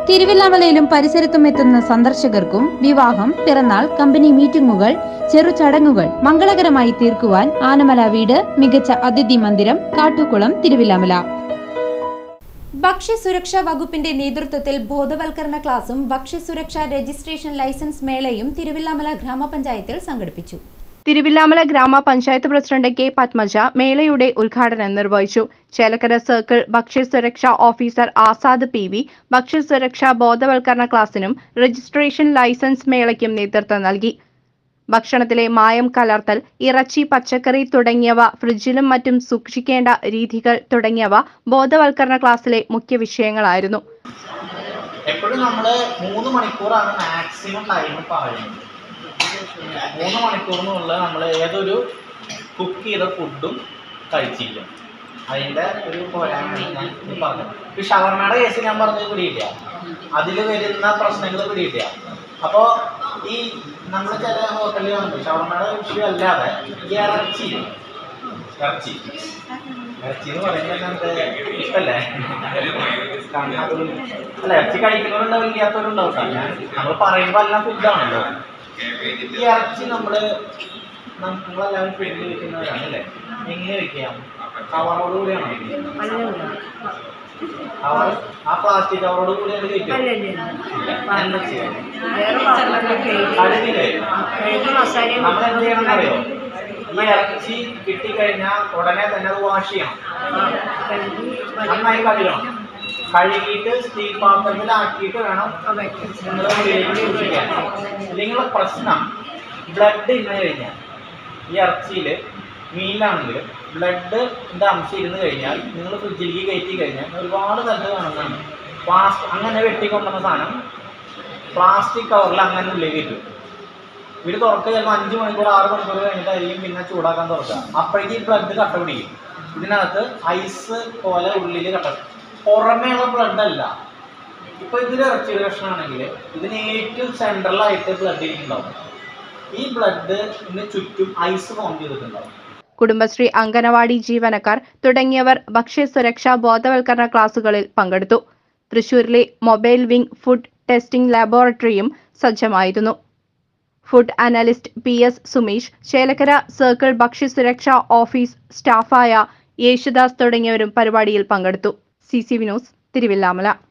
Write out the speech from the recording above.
തിരുവില്ലാമലയിലും പരിസരത്തും എത്തുന്ന സന്ദർശകർക്കും വിവാഹം പിറന്നാൾ കമ്പനി മീറ്റിംഗുകൾ ചെറു ചടങ്ങുകൾ മംഗളകരമായി തീർക്കുവാൻ ആനമല വീട് മികച്ച അതിഥി മന്ദിരം കാട്ടുകുളം തിരുവില്ലാമല ഭക്ഷ്യസുരക്ഷാ വകുപ്പിന്റെ നേതൃത്വത്തിൽ ബോധവൽക്കരണ ക്ലാസും ഭക്ഷ്യസുരക്ഷാ രജിസ്ട്രേഷൻ ലൈസൻസ് മേളയും തിരുവില്ലാമല ഗ്രാമപഞ്ചായത്തിൽ സംഘടിപ്പിച്ചു തിരുവില്ലാമല ഗ്രാമപഞ്ചായത്ത് പ്രസിഡന്റ് കെ പത്മജ മേളയുടെ ഉദ്ഘാടനം നിർവഹിച്ചു ചേലക്കര സർക്കിൾ ഭക്ഷ്യസുരക്ഷാ ഓഫീസർ ആസാദ് പി വി ഭക്ഷ്യസുരക്ഷാ ബോധവൽക്കരണ ക്ലാസിനും രജിസ്ട്രേഷൻ ലൈസൻസ് മേളയ്ക്കും നേതൃത്വം നൽകി ഭക്ഷണത്തിലെ മായം കലർത്തൽ ഇറച്ചി പച്ചക്കറി തുടങ്ങിയവ ഫ്രിഡ്ജിലും മറ്റും സൂക്ഷിക്കേണ്ട രീതികൾ തുടങ്ങിയവ ബോധവൽക്കരണ ക്ലാസ്സിലെ മുഖ്യ വിഷയങ്ങളായിരുന്നു എപ്പോഴും നമ്മൾ മൂന്ന് മണിക്കൂറാണ് മാക്സിമം ടൈം പറയുന്നത് മൂന്ന് മണിക്കൂറിനുള്ളിൽ നമ്മൾ ഏതൊരു കുക്ക് ചെയ്ത ഫുഡും കഴിച്ചില്ല അതിൻ്റെ ഒരു പോരായ്മയാണ് ഞാൻ ഈ പറഞ്ഞത് ഈ ഷവർമയുടെ കേസ് ഞാൻ പറഞ്ഞത് പിടിയില്ല അതിൽ വരുന്ന പ്രശ്നങ്ങൾ പിടിയില്ല അപ്പോൾ ഈ നമ്മൾ ചില ഹോട്ടലിൽ വന്നു ഷവർമയുടെ വിഷയം അല്ലാതെ ഈ ഇറച്ചി ഇറച്ചി ഇറച്ചി എന്ന് പറയുന്നത് നമുക്ക് ഇഷ്ടല്ലേ അല്ല ഇറച്ചി കഴിക്കുന്നവരുണ്ടാവും ഇല്ലാത്തവരുണ്ടാവും കേട്ടോ. ഞാൻ നമ്മൾ പറയുമ്പോൾ എല്ലാം ഫുഡാണല്ലോ ഈ ഇറച്ചി നമ്മള് നം- നമ്മളെല്ലാവരും ഫ്രിഡ്ജിൽ വെക്കുന്നവരാണ് അല്ലേ എങ്ങനെ വെക്കാം കവറോട് കൂടിയാണോ കവർ ആ പ്ലാസ്റ്റിക് കവറോട് കൂടിയാണ് കഴിക്കുക എന്താ ചെയ്യാം കഴുകില്ലേ നമ്മൾ എന്ത് ചെയ്യണം അറിയോ ഈ ഇറച്ചി കിട്ടിക്കഴിഞ്ഞാൽ ഉടനെ തന്നെ അത് വാഷ് ചെയ്യണം നന്നായി കഴുകണം കഴുകിയിട്ട് സ്റ്റീൽ പാത്രത്തിലാക്കിയിട്ട് വേണം നിങ്ങൾ ഉള്ളിലേക്ക് സൂക്ഷിക്കാൻ ഇല്ലെങ്കിൽ പ്രശ്നം ബ്ലഡ് ഇന്ന് കഴിഞ്ഞാൽ ഈ ഇറച്ചിയിൽ മീനിലാണെങ്കിൽ ബ്ലഡിൻ്റെ അംശം ഇരുന്ന് കഴിഞ്ഞാൽ നിങ്ങൾ ഫ്രിഡ്ജിലേക്ക് കയറ്റി കഴിഞ്ഞാൽ ഒരുപാട് സ്ഥലത്ത് കാണുന്നതാണ് പ്ലാസ്റ്റിക് അങ്ങനെ വെട്ടിക്കൊണ്ടുവന്ന സാധനം പ്ലാസ്റ്റിക് കവറിൽ അങ്ങനെ ഉള്ളിലേക്ക് കയറ്റും ഇവര് തുറക്കുക ചിലപ്പോൾ അഞ്ച് മണിക്കൂർ ആറ് മണിക്കൂർ കഴിഞ്ഞിട്ടായിരിക്കും പിന്നെ ചൂടാക്കാൻ തുറക്കുക അപ്പോഴേക്കും ഈ ബ്ലഡ് കട്ട പിടിക്കും ഇതിനകത്ത് ഐസ് പോലെ ഉള്ളിൽ കട്ട പുറമേയുള്ള ബ്ലഡ് അല്ല ഇപ്പൊ ഇതൊരു ഇറച്ചിയുടെ കഷ്ണമാണെങ്കിൽ ഇതിന് ഏറ്റവും സെൻട്രലായിട്ട് ബ്ലഡ് ഇരിക്കുന്നുണ്ടാവും ഈ ബ്ലഡിന് ചുറ്റും ഐസ് ഫോം ചെയ്തിട്ടുണ്ടാവും കുടുംബശ്രീ അംഗനവാടി ജീവനക്കാർ തുടങ്ങിയവർ ഭക്ഷ്യസുരക്ഷാ ബോധവൽക്കരണ ക്ലാസുകളിൽ പങ്കെടുത്തു തൃശൂരിലെ മൊബൈൽ വിംഗ് ഫുഡ് ടെസ്റ്റിംഗ് ലാബോറട്ടറിയും സജ്ജമായിരുന്നു food analyst P S Sumesh Chelakkara circle ഭക്ഷ്യസുരക്ഷാ ഓഫീസ് സ്റ്റാഫായ യേശുദാസ് തുടങ്ങിയവരും പരിപാടിയിൽ പങ്കെടുത്തു C C V news Thiruvilwamala